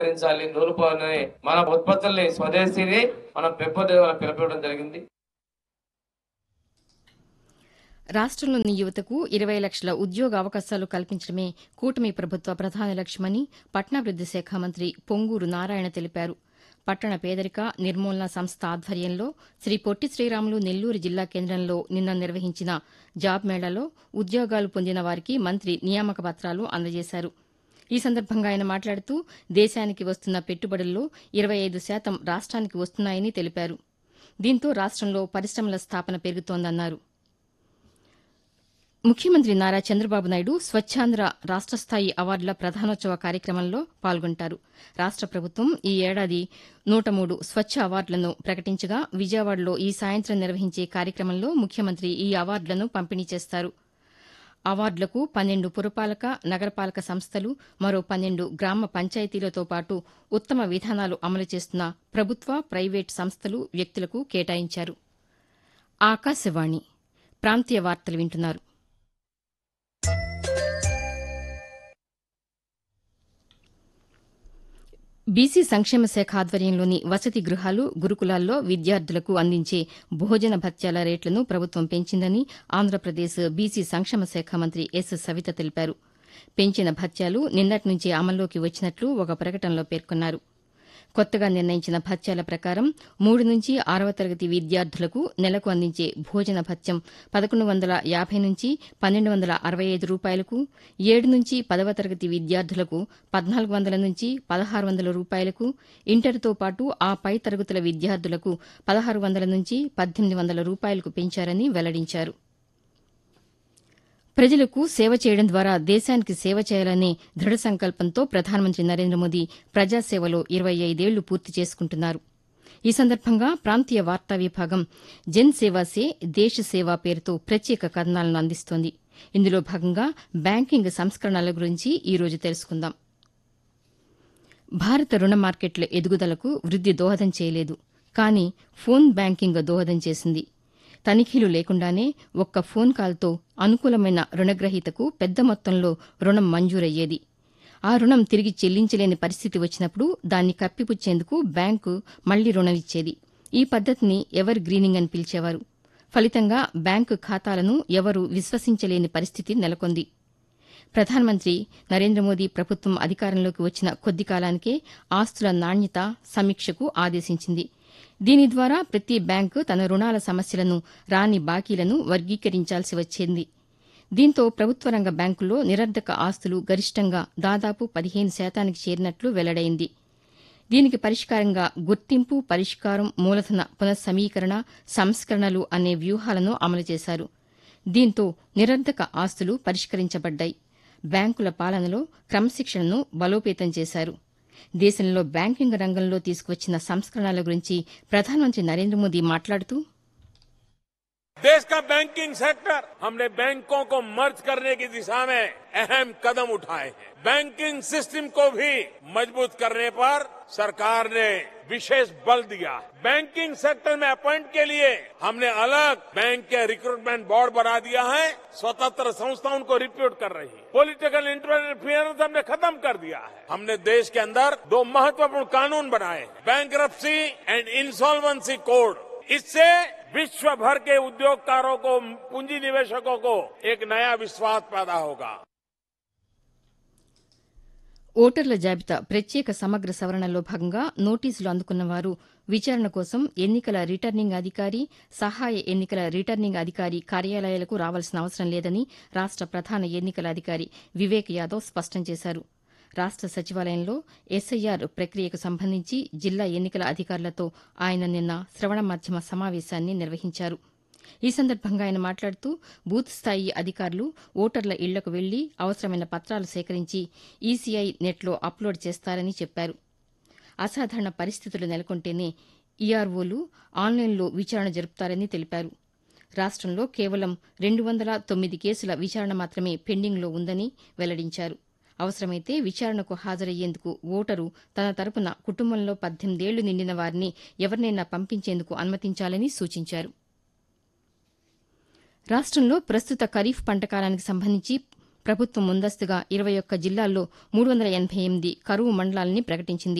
విస్తరించాలి నూలుపోని మన ఉత్పత్తుల్ని స్వదేశీని మనం పెంపొందేయాలని పిలుపుకోవడం జరిగింది రాష్ట్రంలోని యువతకు ఇరవై లక్షల ఉద్యోగ అవకాశాలు కల్పించడమే కూటమి ప్రభుత్వ ప్రధాన లక్ష్యమని పట్టణాభివృద్ది శాఖ మంత్రి పొంగూరు నారాయణ తెలిపారు పట్టణ పేదరిక నిర్మూలన సంస్థ ఆధ్వర్యంలో శ్రీ పొట్టి శ్రీరాములు నెల్లూరు జిల్లా కేంద్రంలో నిన్న నిర్వహించిన జాబ్ మేళాలో ఉద్యోగాలు పొందిన వారికి మంత్రి నియామక పత్రాలు అందజేశారు ఈ సందర్భంగా ఆయన మాట్లాడుతూ దేశానికి వస్తున్న పెట్టుబడుల్లో ఇరవై ఐదు శాతం రాష్ట్రానికి వస్తున్నాయని తెలిపారు దీంతో రాష్ట్రంలో పరిశ్రమల స్థాపన పెరుగుతోందన్నారు ముఖ్యమంత్రి నారా చంద్రబాబు నాయుడు స్వచ్ఛాంధ్ర రాష్ట స్థాయి అవార్డుల ప్రధానోత్సవ కార్యక్రమంలో పాల్గొంటారు రాష్ట ప్రభుత్వం ఈ ఏడాది నూట మూడు స్వచ్ఛ అవార్డులను ప్రకటించగా విజయవాడలో ఈ సాయంత్రం నిర్వహించే కార్యక్రమంలో ముఖ్యమంత్రి ఈ అవార్డులను పంపిణీ చేస్తారు అవార్డులకు పన్నెండు పురపాలక నగరపాలక సంస్థలు మరో పన్నెండు గ్రామ పంచాయతీలతో పాటు ఉత్తమ విధానాలు అమలు చేస్తున్న ప్రభుత్వ ప్రైవేట్ సంస్థలు వ్యక్తులకు కేటాయించారు ఆకాశవాణి ప్రాంతీయ వార్తలు వింటున్నారు బీసీ సంక్షేమ శాఖ ఆధ్వర్యంలోని వసతి గృహాలు గురుకులాల్లో విద్యార్థులకు అందించే భోజన భత్యాల రేట్లను ప్రభుత్వం పెంచిందని ఆంధ్రప్రదేశ్ బీసీ సంక్షేమ శాఖ మంత్రి ఎస్ సవిత తెలిపారు పెంచిన భత్యాలు నిన్నటి నుంచే అమల్లోకి వచ్చినట్లు ఒక ప్రకటనలో పేర్కొన్నారు కొత్తగా నిర్ణయించిన భత్యాల ప్రకారం మూడు నుంచి ఆరవ తరగతి విద్యార్థులకు నెలకు అందించే భోజన భత్యం పదకొండు వందల యాభై నుంచి పన్నెండు వందల అరవై ఐదు రూపాయలకు ఏడు నుంచి పదవ తరగతి విద్యార్థులకు పద్నాలుగు వందల నుంచి పదహారు వందల రూపాయలకు ఇంటర్తో పాటు ఆ పై తరగతుల విద్యార్థులకు పదహారు వందల నుంచి పద్దెనిమిది వందల రూపాయలకు పెంచారని వెల్లడించారు ప్రజలకు సేవ చేయడం ద్వారా దేశానికి సేవ చేయాలనే దృఢ సంకల్పంతో ప్రధానమంత్రి నరేంద్ర మోదీ ప్రజాసేవలో ఇరవై ఐదేళ్లు పూర్తి చేసుకుంటున్నారు ఈ సందర్భంగా ప్రాంతీయ వార్తా విభాగం జన్ సేవా సే దేశ సేవ పేరుతో ప్రత్యేక కథనాలను అందిస్తోంది ఇందులో భాగంగా బ్యాంకింగ్ సంస్కరణల గురించి ఈ రోజు తెలుసుకుందాం భారత రుణ మార్కెట్ల ఎదుగుదలకు వృద్ది దోహదం చేయలేదు కానీ ఫోన్ బ్యాంకింగ్ దోహదం చేసింది తనిఖీలు లేకుండానే ఒక్క ఫోన్ కాల్తో అనుకూలమైన రుణగ్రహీతకు పెద్ద మొత్తంలో రుణం మంజూరయ్యేది ఆ రుణం తిరిగి చెల్లించలేని పరిస్థితి వచ్చినప్పుడు దాన్ని కప్పిపుచ్చేందుకు బ్యాంకు మళ్లీ రుణమిచ్చేది ఈ పద్దతిని ఎవర్ గ్రీనింగ్ అని పిలిచేవారు ఫలితంగా బ్యాంకు ఖాతాలను ఎవరూ విశ్వసించలేని పరిస్థితి నెలకొంది ప్రధానమంత్రి నరేంద్ర మోదీ ప్రభుత్వం అధికారంలోకి వచ్చిన కొద్ది కాలానికే ఆస్తుల నాణ్యత సమీక్షకు ఆదేశించింది దీని ద్వారా ప్రతి బ్యాంకు తన రుణాల సమస్యలను రాని బాకీలను వర్గీకరించాల్సి వచ్చింది దీంతో ప్రభుత్వ రంగ బ్యాంకుల్లో నిరర్ధక ఆస్తులు గరిష్టంగా దాదాపు పదిహేను శాతానికి చేరినట్లు వెల్లడైంది దీనికి పరిష్కారంగా గుర్తింపు పరిష్కారం మూలధన పునఃసమీకరణ సంస్కరణలు అనే వ్యూహాలను అమలు చేశారు దీంతో నిరర్ధక ఆస్తులు పరిష్కరించబడ్డాయి బ్యాంకుల పాలనలో క్రమశిక్షణను బలోపేతం చేశారు దేశంలో బ్యాంకింగ్ రంగంలో తీసుకువచ్చిన సంస్కరణల గురించి ప్రధానమంత్రి నరేంద్ర మోదీ మాట్లాడుతూ देश का बैंकिंग सेक्टर हमने बैंकों को मर्ज करने की दिशा में अहम कदम उठाए हैं बैंकिंग सिस्टम को भी मजबूत करने पर सरकार ने विशेष बल दिया है बैंकिंग सेक्टर में अपॉइंट के लिए हमने अलग बैंक के रिक्रूटमेंट बोर्ड बना दिया है स्वतंत्र संस्था उनको रिक्रूट कर रही है पॉलिटिकल इंटरफियरेंस हमने खत्म कर दिया है हमने देश के अंदर दो महत्वपूर्ण कानून बनाए बैंक एंड इंसॉल्वेंसी कोड इससे विश्व भर के उद्योगकारों को पूंजी निवेशकों को एक नया विश्वास पैदा होगा ఓటర్ల జాబితా ప్రత్యేక సమగ్ర సవరణలో భాగంగా నోటీసులు అందుకున్న వారు విచారణ కోసం ఎన్నికల రిటర్నింగ్ అధికారి సహాయ ఎన్నికల రిటర్నింగ్ అధికారి కార్యాలయాలకు రావాల్సిన అవసరం లేదని రాష్ట ప్రధాన ఎన్నికల అధికారి వివేక్ యాదవ్ స్పష్టం చేశారు రాష్ట సచివాలయంలో ఎస్ఐఆర్ ప్రక్రియకు సంబంధించి జిల్లా ఎన్నికల అధికారులతో ఆయన నిన్న శ్రవణ మాధ్యమ సమావేశాన్ని నిర్వహించారు ఈ సందర్భంగా ఆయన మాట్లాడుతూ బూత్ స్థాయి అధికారులు ఓటర్ల ఇళ్లకు వెళ్లి అవసరమైన పత్రాలు సేకరించి ఈసీఐ నెట్లో అప్లోడ్ చేస్తారని చెప్పారు అసాధారణ పరిస్థితులు నెలకొంటేనే ఈఆర్ఓలు ఆన్లైన్లో విచారణ జరుపుతారని తెలిపారు రాష్టంలో కేవలం రెండు వందల తొమ్మిది కేసుల విచారణ మాత్రమే పెండింగ్లో ఉందని వెల్లడించారు అవసరమైతే విచారణకు హాజరయ్యేందుకు ఓటరు తన తరపున కుటుంబంలో పద్దెనిమిదేళ్లు నిండిన వారిని ఎవరినైనా పంపించేందుకు అనుమతించాలని సూచించారు రాష్టంలో ప్రస్తుత ఖరీఫ్ పంట కాలానికి సంబంధించి ప్రభుత్వం ముందస్తుగా ఇరవై ఒక్క జిల్లాల్లో మూడు వందల ఎనభై ఎనిమిది కరువు మండలాలని ప్రకటించింది